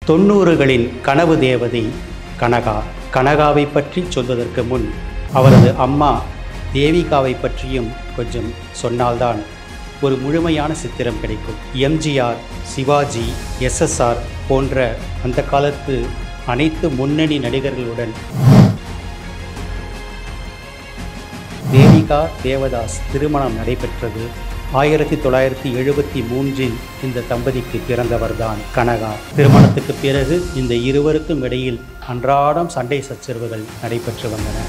தொண்ணூறுகளின் கனவு தேவதை கனகா கனகாவை பற்றி சொல்வதற்கு முன் அவரது அம்மா தேவிகாவை பற்றியும் கொஞ்சம் சொன்னால்தான் ஒரு முழுமையான சித்திரம் கிடைக்கும் எம்ஜிஆர் சிவாஜி எஸ்எஸ்ஆர் போன்ற அந்த காலத்து அனைத்து முன்னணி நடிகர்களுடன் தேவிகா தேவதாஸ் திருமணம் நடைபெற்றது ஆயிரத்தி தொள்ளாயிரத்தி எழுபத்தி மூன்றில் இந்த தம்பதிக்கு பிறந்தவர்தான் கனகா திருமணத்துக்கு பிறகு இந்த இருவருக்கும் இடையில் அன்றாடம் சண்டை சச்சரவுகள் நடைபெற்று வந்தன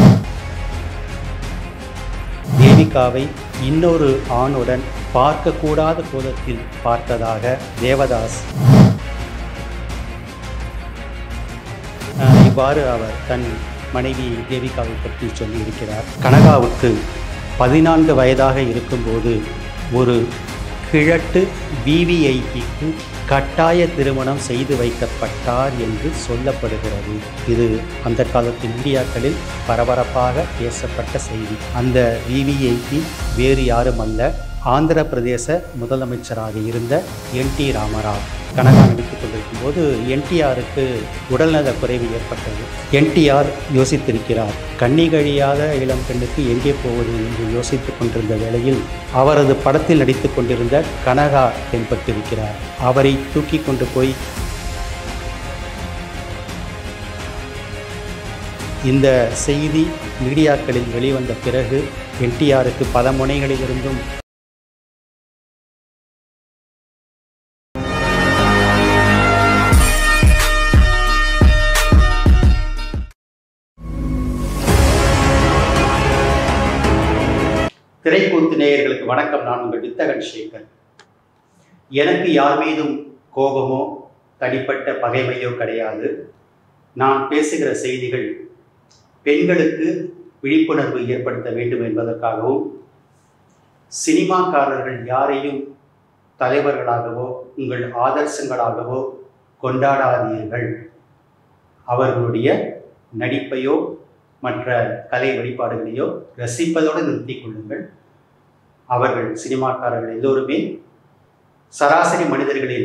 தேவிகாவை இன்னொரு ஆணுடன் பார்க்கக்கூடாத கோலத்தில் பார்த்ததாக தேவதாஸ் அஹ், இவ்வாறு அவர் தன் மனைவி தேவிகாவை பற்றி சொல்லியிருக்கிறார் கனகாவுக்கு பதினான்கு வயதாக இருக்கும்போது ஒரு கிழட்டு விவிஐபிக்கு கட்டாய திருமணம் செய்து வைக்கப்பட்டார் என்று சொல்லப்படுகிறது இது அந்த காலத்து மீடியாக்களில் பரபரப்பாக பேசப்பட்ட செய்தி அந்த விவிஐபி வேறு யாரும் அல்ல ஆந்திர பிரதேச முதலமைச்சராக இருந்த என் டி ராமராவ் கனகா நடித்துக் கொண்டிருக்கும் போது என்டிஆருக்கு உடல்நல குறைவு ஏற்பட்டது என்டிஆர் யோசித்திருக்கிறார் கண்ணி கழியாத இளம் பெண்ணுக்கு எங்கே போவது என்று யோசித்துக் கொண்டிருந்த வேளையில் அவரது படத்தில் நடித்துக் கொண்டிருந்த கனகா தென்பட்டிருக்கிறார் அவரை தூக்கி கொண்டு போய் இந்த செய்தி மீடியாக்களில் வெளிவந்த பிறகு என்டிஆருக்கு பல முனைகளிலிருந்தும் திரைக்கூத்து நேயர்களுக்கு வணக்கம் நான் உங்கள் வித்தகன் சேகர் எனக்கு யார் மீதும் கோபமோ தனிப்பட்ட பகைமையோ கிடையாது நான் பேசுகிற செய்திகள் பெண்களுக்கு விழிப்புணர்வு ஏற்படுத்த வேண்டும் என்பதற்காகவும் சினிமாக்காரர்கள் யாரையும் தலைவர்களாகவோ உங்கள் ஆதர்சங்களாகவோ கொண்டாடாதீர்கள் அவர்களுடைய நடிப்பையோ மற்ற கலை வெளிப்பாடுகளையோ ரசிப்பதோடு நிறுத்திக் கொள்ளுங்கள் அவர்கள் சினிமாக்காரர்கள் எல்லோருமே சராசரி மனிதர்களின்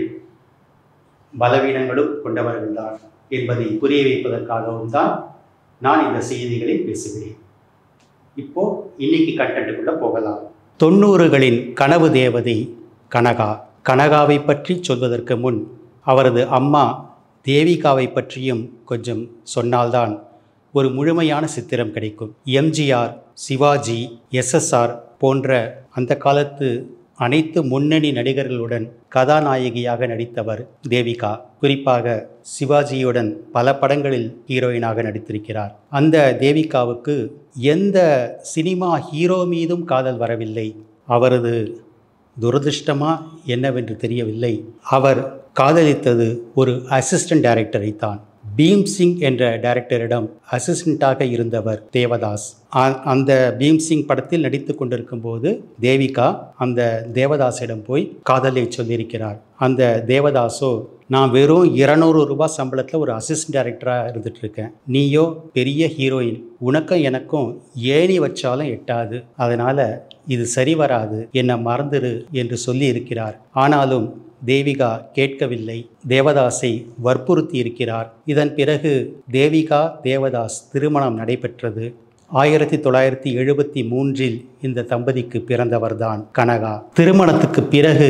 பலவீனங்களும் கொண்டவர்கள்தான் என்பதை புரிய வைப்பதற்காகவும் தான் நான் இந்த செய்திகளை பேசுகிறேன் இப்போ இன்னைக்கு கண்டென்ட்டுக்குள்ள போகலாம் தொண்ணூறுகளின் கனவு தேவதை கனகா கனகாவை பற்றி சொல்வதற்கு முன் அவரது அம்மா தேவிகாவை பற்றியும் கொஞ்சம் சொன்னால்தான் ஒரு முழுமையான சித்திரம் கிடைக்கும் எம்ஜிஆர் சிவாஜி எஸ்எஸ்ஆர் போன்ற அந்த காலத்து அனைத்து முன்னணி நடிகர்களுடன் கதாநாயகியாக நடித்தவர் தேவிகா குறிப்பாக சிவாஜியுடன் பல படங்களில் ஹீரோயினாக நடித்திருக்கிறார் அந்த தேவிகாவுக்கு எந்த சினிமா ஹீரோ மீதும் காதல் வரவில்லை அவரது துரதிர்ஷ்டமா என்னவென்று தெரியவில்லை அவர் காதலித்தது ஒரு அசிஸ்டன்ட் டைரக்டரை தான் பீம் சிங் என்ற டைரக்டரிடம் அசிஸ்டண்ட்டாக இருந்தவர் தேவதாஸ் ஆ- அந்த பீம் சிங் படத்தில் நடித்து கொண்டிருக்கும் போது தேவிகா அந்த தேவதாஸிடம் போய் காதலை சொல்லியிருக்கிறார் அந்த தேவதாஸோ நான் வெறும் இருநூறு ரூபாய் சம்பளத்தில் ஒரு அசிஸ்டன்ட் டைரக்டராக இருந்துட்டு இருக்கேன் நீயோ பெரிய ஹீரோயின் உனக்கும் எனக்கும் ஏணி வச்சாலும் எட்டாது அதனால இது சரி வராது என்னை மறந்துரு என்று சொல்லி இருக்கிறார் ஆனாலும் தேவிகா கேட்கவில்லை தேவதாஸை வற்புறுத்தி இருக்கிறார் இதன் பிறகு தேவிகா தேவதாஸ் திருமணம் நடைபெற்றது ஆயிரத்தி தொள்ளாயிரத்தி எழுபத்தி மூன்றில் இந்த தம்பதிக்கு பிறந்தவர்தான் கனகா திருமணத்துக்கு பிறகு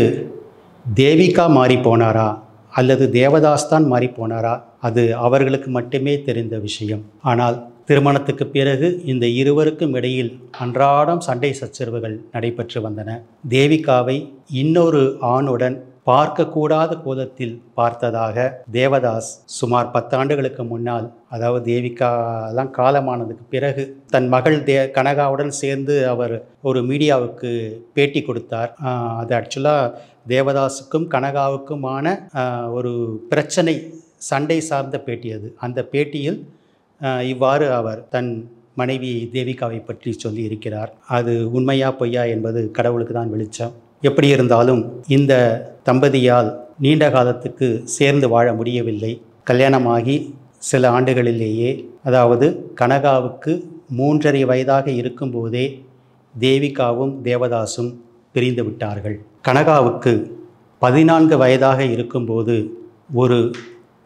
தேவிகா மாறி போனாரா அல்லது தேவதாஸ் தான் மாறி போனாரா அது அவர்களுக்கு மட்டுமே தெரிந்த விஷயம் ஆனால் திருமணத்துக்கு பிறகு இந்த இருவருக்கும் இடையில் அன்றாடம் சண்டை சச்சரவுகள் நடைபெற்று வந்தன தேவிகாவை இன்னொரு ஆணுடன் பார்க்கக்கூடாத கோலத்தில் பார்த்ததாக தேவதாஸ் சுமார் பத்தாண்டுகளுக்கு முன்னால் அதாவது தேவிகாலாம் காலமானதுக்கு பிறகு தன் மகள் தே கனகாவுடன் சேர்ந்து அவர் ஒரு மீடியாவுக்கு பேட்டி கொடுத்தார் ஆஹ் அது ஆக்சுவலாக தேவதாஸுக்கும் கனகாவுக்குமான ஆஹ் ஒரு பிரச்சனை சண்டை சார்ந்த பேட்டி அது அந்த பேட்டியில் ஆஹ் இவ்வாறு அவர் தன் மனைவி தேவிகாவை பற்றி சொல்லி இருக்கிறார் அது உண்மையா பொய்யா என்பது கடவுளுக்கு தான் வெளிச்சம் எப்படி இருந்தாலும் இந்த தம்பதியால் நீண்ட காலத்துக்கு சேர்ந்து வாழ முடியவில்லை கல்யாணமாகி சில ஆண்டுகளிலேயே அதாவது கனகாவுக்கு மூன்றரை வயதாக இருக்கும்போதே தேவிகாவும் தேவதாசும் பிரிந்து விட்டார்கள் கனகாவுக்கு பதினான்கு வயதாக இருக்கும்போது ஒரு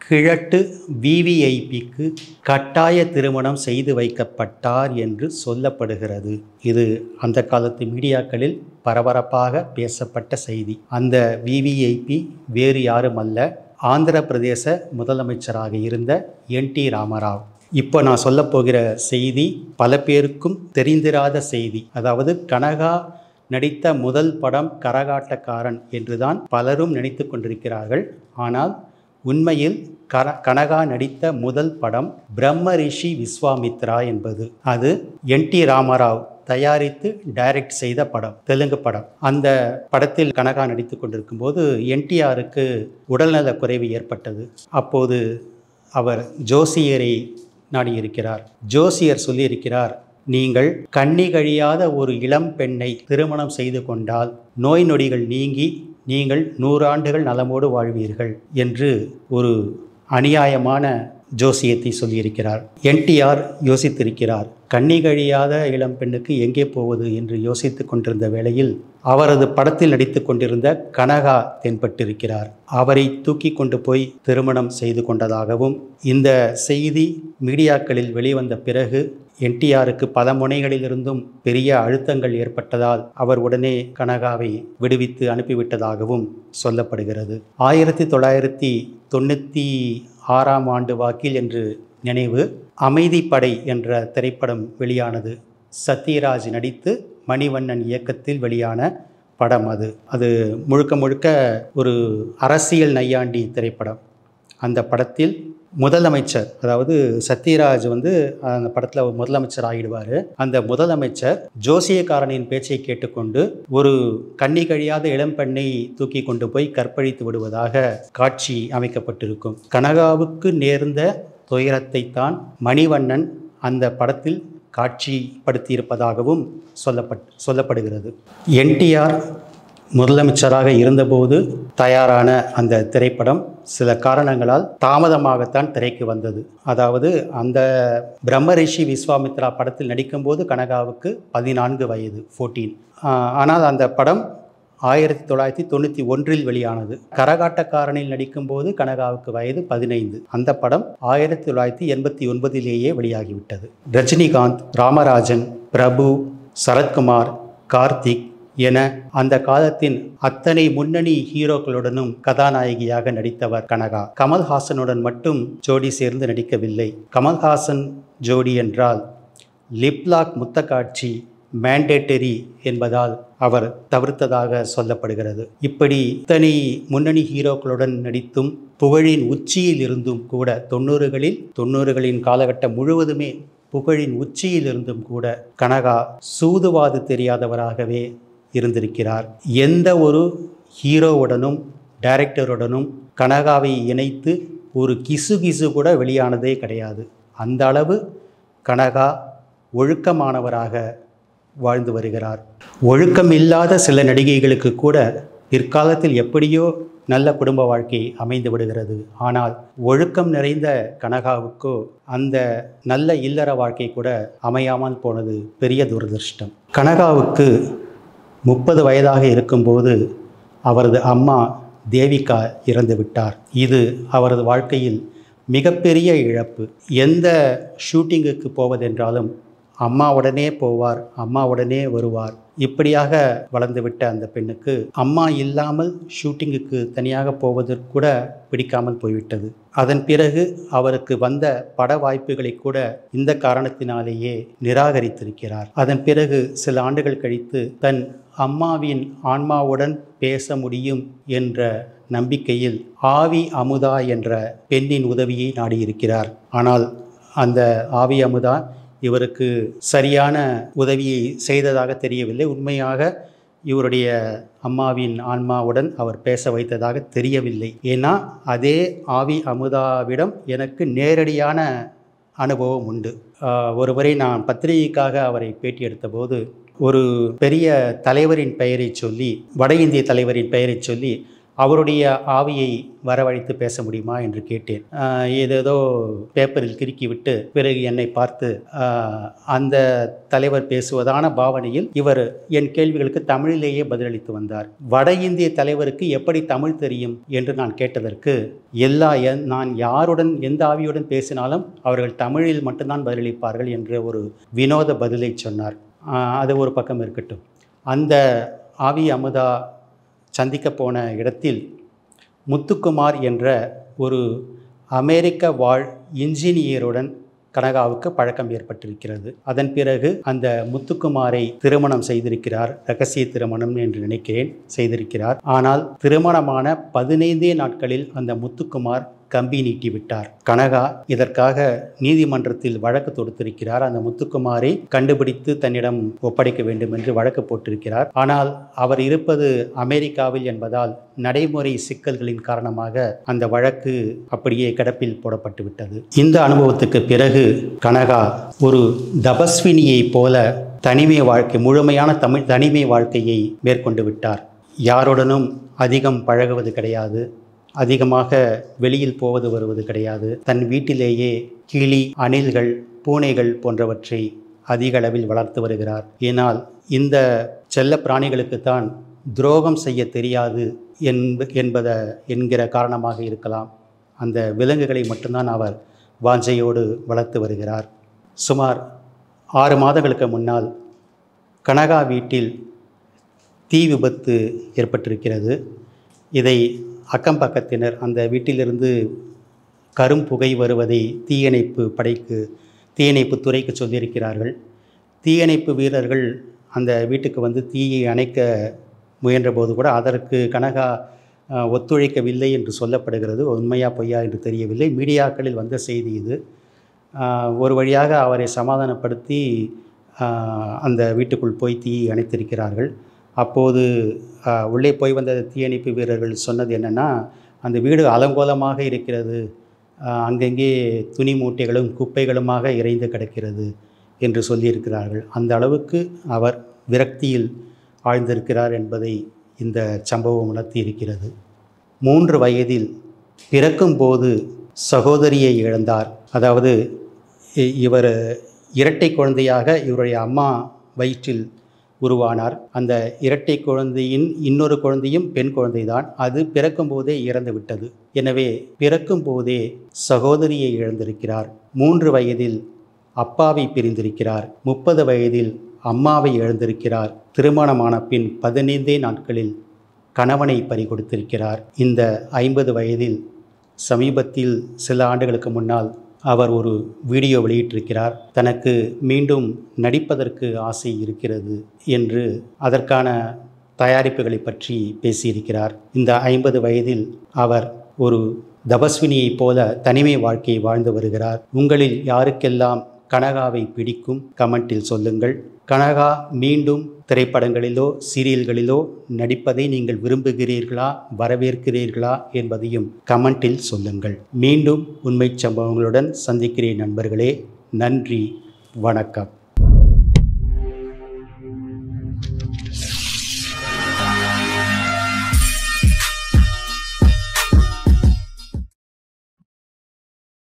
கிழட்டு விவிஐபிக்கு கட்டாய திருமணம் செய்து வைக்கப்பட்டார் என்று சொல்லப்படுகிறது இது அந்த காலத்து மீடியாக்களில் பரபரப்பாக பேசப்பட்ட செய்தி அந்த விவிஐபி வேறு யாரும் அல்ல ஆந்திர பிரதேச முதலமைச்சராக இருந்த என் டி ராமராவ் இப்போ நான் சொல்லப் போகிற செய்தி பல பேருக்கும் தெரிந்திராத செய்தி அதாவது கனகா நடித்த முதல் படம் கரகாட்டக்காரன் என்றுதான் பலரும் நினைத்து கொண்டிருக்கிறார்கள் ஆனால் உண்மையில் கர கனகா நடித்த முதல் படம் பிரம்ம ரிஷி விஸ்வாமித்ரா என்பது அது என் டி ராமராவ் தயாரித்து டைரக்ட் செய்த படம் தெலுங்கு படம் அந்த படத்தில் கனகா நடித்து கொண்டிருக்கும் போது என்டிஆருக்கு உடல்நலக் குறைவு ஏற்பட்டது அப்போது அவர் ஜோசியரை நாடியிருக்கிறார் ஜோசியர் சொல்லியிருக்கிறார் நீங்கள் கண்ணி கழியாத ஒரு இளம் பெண்ணை திருமணம் செய்து கொண்டால் நோய் நொடிகள் நீங்கி நீங்கள் நூறாண்டுகள் நலமோடு வாழ்வீர்கள் என்று ஒரு அநியாயமான ஜோசியத்தை சொல்லியிருக்கிறார் என்டிஆர் யோசித்திருக்கிறார் கண்ணி கழியாத இளம் பெண்ணுக்கு எங்கே போவது என்று யோசித்துக் கொண்டிருந்த வேளையில் அவரது படத்தில் நடித்து கொண்டிருந்த கனகா தென்பட்டிருக்கிறார் அவரை தூக்கி கொண்டு போய் திருமணம் செய்து கொண்டதாகவும் இந்த செய்தி மீடியாக்களில் வெளிவந்த பிறகு என்டிஆருக்கு பல முனைகளிலிருந்தும் பெரிய அழுத்தங்கள் ஏற்பட்டதால் அவர் உடனே கனகாவை விடுவித்து அனுப்பிவிட்டதாகவும் சொல்லப்படுகிறது ஆயிரத்தி தொள்ளாயிரத்தி தொண்ணூற்றி ஆறாம் ஆண்டு வாக்கில் என்று நினைவு அமைதிப்படை என்ற திரைப்படம் வெளியானது சத்யராஜ் நடித்து மணிவண்ணன் இயக்கத்தில் வெளியான படம் அது அது முழுக்க முழுக்க ஒரு அரசியல் நையாண்டி திரைப்படம் அந்த படத்தில் முதலமைச்சர் அதாவது சத்யராஜ் வந்து அந்த படத்தில் முதலமைச்சர் ஆகிடுவார் அந்த முதலமைச்சர் ஜோசியக்காரனின் பேச்சை கேட்டுக்கொண்டு ஒரு கண்ணி கழியாத இளம்பெண்ணை தூக்கி கொண்டு போய் கற்பழித்து விடுவதாக காட்சி அமைக்கப்பட்டிருக்கும் கனகாவுக்கு நேர்ந்த துயரத்தை தான் மணிவண்ணன் அந்த படத்தில் காட்சிப்படுத்தியிருப்பதாகவும் சொல்லப்பட் சொல்லப்படுகிறது என்டிஆர் முதலமைச்சராக இருந்தபோது தயாரான அந்த திரைப்படம் சில காரணங்களால் தாமதமாகத்தான் திரைக்கு வந்தது அதாவது அந்த பிரம்மரிஷி விஸ்வாமித்ரா படத்தில் நடிக்கும்போது கனகாவுக்கு பதினான்கு வயது ஃபோர்டீன் ஆனால் அந்த படம் ஆயிரத்தி தொள்ளாயிரத்தி தொண்ணூற்றி ஒன்றில் வெளியானது கரகாட்டக்காரனில் நடிக்கும்போது கனகாவுக்கு வயது பதினைந்து அந்த படம் ஆயிரத்தி தொள்ளாயிரத்தி எண்பத்தி ஒன்பதிலேயே வெளியாகிவிட்டது ரஜினிகாந்த் ராமராஜன் பிரபு சரத்குமார் கார்த்திக் என அந்த காலத்தின் அத்தனை முன்னணி ஹீரோக்களுடனும் கதாநாயகியாக நடித்தவர் கனகா கமல்ஹாசனுடன் மட்டும் ஜோடி சேர்ந்து நடிக்கவில்லை கமல்ஹாசன் ஜோடி என்றால் லிப்லாக் முத்த காட்சி மேண்டேட்டரி என்பதால் அவர் தவிர்த்ததாக சொல்லப்படுகிறது இப்படி இத்தனை முன்னணி ஹீரோக்களுடன் நடித்தும் புகழின் உச்சியில் இருந்தும் கூட தொண்ணூறுகளில் தொண்ணூறுகளின் காலகட்டம் முழுவதுமே புகழின் உச்சியில் இருந்தும் கூட கனகா சூதுவாது தெரியாதவராகவே இருந்திருக்கிறார் எந்த ஒரு ஹீரோவுடனும் டைரக்டருடனும் கனகாவை இணைத்து ஒரு கிசு கிசு கூட வெளியானதே கிடையாது அந்த அளவு கனகா ஒழுக்கமானவராக வாழ்ந்து வருகிறார் ஒழுக்கம் இல்லாத சில நடிகைகளுக்கு கூட பிற்காலத்தில் எப்படியோ நல்ல குடும்ப வாழ்க்கை அமைந்து விடுகிறது ஆனால் ஒழுக்கம் நிறைந்த கனகாவுக்கோ அந்த நல்ல இல்லற வாழ்க்கை கூட அமையாமல் போனது பெரிய துரதிருஷ்டம் கனகாவுக்கு முப்பது வயதாக இருக்கும்போது அவரது அம்மா தேவிகா இறந்து விட்டார் இது அவரது வாழ்க்கையில் மிகப்பெரிய இழப்பு எந்த ஷூட்டிங்குக்கு போவதென்றாலும் அம்மாவுடனே போவார் அம்மாவுடனே வருவார் இப்படியாக வளர்ந்துவிட்ட அந்த பெண்ணுக்கு அம்மா இல்லாமல் ஷூட்டிங்குக்கு தனியாக போவதற்கு கூட பிடிக்காமல் போய்விட்டது அதன் பிறகு அவருக்கு வந்த பட வாய்ப்புகளை கூட இந்த காரணத்தினாலேயே நிராகரித்திருக்கிறார் அதன் பிறகு சில ஆண்டுகள் கழித்து தன் அம்மாவின் ஆன்மாவுடன் பேச முடியும் என்ற நம்பிக்கையில் ஆவி அமுதா என்ற பெண்ணின் உதவியை நாடியிருக்கிறார் ஆனால் அந்த ஆவி அமுதா இவருக்கு சரியான உதவியை செய்ததாக தெரியவில்லை உண்மையாக இவருடைய அம்மாவின் ஆன்மாவுடன் அவர் பேச வைத்ததாக தெரியவில்லை ஏன்னா அதே ஆவி அமுதாவிடம் எனக்கு நேரடியான அனுபவம் உண்டு ஆஹ் ஒருமுறை நான் பத்திரிகைக்காக அவரை பேட்டி எடுத்தபோது ஒரு பெரிய தலைவரின் பெயரை சொல்லி வட இந்திய தலைவரின் பெயரை சொல்லி அவருடைய ஆவியை வரவழைத்து பேச முடியுமா என்று கேட்டேன் ஆஹ் ஏதேதோ பேப்பரில் கிறுக்கிவிட்டு பிறகு என்னை பார்த்து ஆஹ் அந்த தலைவர் பேசுவதான பாவனையில் இவர் என் கேள்விகளுக்கு தமிழிலேயே பதிலளித்து வந்தார் வட இந்திய தலைவருக்கு எப்படி தமிழ் தெரியும் என்று நான் கேட்டதற்கு எல்லா என்- நான் யாருடன் எந்த ஆவியுடன் பேசினாலும் அவர்கள் தமிழில் மட்டும்தான் பதிலளிப்பார்கள் என்ற ஒரு வினோத பதிலை சொன்னார் ஆஹ் அது ஒரு பக்கம் இருக்கட்டும் அந்த ஆவி அமுதா சந்திக்க போன இடத்தில் முத்துக்குமார் என்ற ஒரு அமெரிக்க வாழ் இன்ஜினியருடன் கனகாவுக்கு பழக்கம் ஏற்பட்டிருக்கிறது அதன் பிறகு அந்த முத்துக்குமாரை திருமணம் செய்திருக்கிறார் ரகசிய திருமணம் என்று நினைக்கிறேன் செய்திருக்கிறார் ஆனால் திருமணமான பதினைந்தே நாட்களில் அந்த முத்துக்குமார் கம்பி நீட்டி விட்டார் கனகா இதற்காக நீதிமன்றத்தில் வழக்கு தொடுத்திருக்கிறார் அந்த முத்துக்குமாரை கண்டுபிடித்து தன்னிடம் ஒப்படைக்க வேண்டும் என்று வழக்கு போட்டிருக்கிறார் ஆனால் அவர் இருப்பது அமெரிக்காவில் என்பதால் நடைமுறை சிக்கல்களின் காரணமாக அந்த வழக்கு அப்படியே கிடப்பில் போடப்பட்டு விட்டது இந்த அனுபவத்துக்கு பிறகு கனகா ஒரு தபஸ்வினியைப் போல தனிமை வாழ்க்கை முழுமையான தமிழ் தனிமை வாழ்க்கையை மேற்கொண்டு விட்டார் யாருடனும் அதிகம் பழகுவது கிடையாது அதிகமாக வெளியில் போவது வருவது கிடையாது தன் வீட்டிலேயே கிளி அணில்கள் பூனைகள் போன்றவற்றை அதிக அளவில் வளர்த்து வருகிறார் ஏனால் இந்த செல்ல பிராணிகளுக்குத்தான் துரோகம் செய்ய தெரியாது என்ப என்பத என்கிற காரணமாக இருக்கலாம் அந்த விலங்குகளை மட்டும்தான் அவர் வாஞ்சையோடு வளர்த்து வருகிறார் சுமார் ஆறு மாதங்களுக்கு முன்னால் கனகா வீட்டில் தீ விபத்து ஏற்பட்டிருக்கிறது இதை அக்கம் பக்கத்தினர் அந்த வீட்டிலிருந்து கரும் புகை வருவதை தீயணைப்பு படைக்கு தீயணைப்பு துறைக்கு சொல்லியிருக்கிறார்கள் தீயணைப்பு வீரர்கள் அந்த வீட்டுக்கு வந்து தீயை அணைக்க முயன்றபோது கூட அதற்கு கனகா அஹ், ஒத்துழைக்கவில்லை என்று சொல்லப்படுகிறது உண்மையா பொய்யா என்று தெரியவில்லை மீடியாக்களில் வந்த செய்தி இது அஹ், ஒரு வழியாக அவரை சமாதானப்படுத்தி அஹ், அந்த வீட்டுக்குள் போய் தீயை அணைத்திருக்கிறார்கள் அப்போது அஹ், உள்ளே போய் வந்த தீயணைப்பு வீரர்கள் சொன்னது என்னென்னா அந்த வீடு அலங்கோலமாக இருக்கிறது அஹ், அங்கங்கே துணி மூட்டைகளும் குப்பைகளுமாக இறைந்து கிடக்கிறது என்று சொல்லியிருக்கிறார்கள் அந்த அளவுக்கு அவர் விரக்தியில் ஆழ்ந்திருக்கிறார் என்பதை இந்த சம்பவம் உணர்த்தி இருக்கிறது மூன்று வயதில் பிறக்கும்போது சகோதரியை இழந்தார் அதாவது இ- இவர் இரட்டை குழந்தையாக இவருடைய அம்மா வயிற்றில் உருவானார் அந்த இரட்டை குழந்தையின் இன்னொரு குழந்தையும் பெண் குழந்தைதான் அது பிறக்கும்போதே இறந்து விட்டது எனவே பிறக்கும்போதே சகோதரியை இழந்திருக்கிறார் மூன்று வயதில் அப்பாவை பிரிந்திருக்கிறார் முப்பது வயதில் அம்மாவை இழந்திருக்கிறார் திருமணமான பின் பதினைந்தே நாட்களில் கணவனை பறிகொடுத்திருக்கிறார் இந்த ஐம்பது வயதில் சமீபத்தில் சில ஆண்டுகளுக்கு முன்னால் அவர் ஒரு வீடியோ வெளியிட்டிருக்கிறார் தனக்கு மீண்டும் நடிப்பதற்கு ஆசை இருக்கிறது என்று அதற்கான தயாரிப்புகளை பற்றி பேசியிருக்கிறார் இந்த ஐம்பது வயதில் அவர் ஒரு தபஸ்வினியைப் போல தனிமை வாழ்க்கையை வாழ்ந்து வருகிறார் உங்களில் யாருக்கெல்லாம் கனகாவை பிடிக்கும் கமெண்டில் சொல்லுங்கள் கனகா மீண்டும் திரைப்படங்களிலோ சீரியல்களிலோ நடிப்பதை நீங்கள் விரும்புகிறீர்களா வரவேற்கிறீர்களா என்பதையும் கமெண்டில் சொல்லுங்கள் மீண்டும் உண்மைச் சம்பவங்களுடன் சந்திக்கிறேன் நண்பர்களே நன்றி வணக்கம்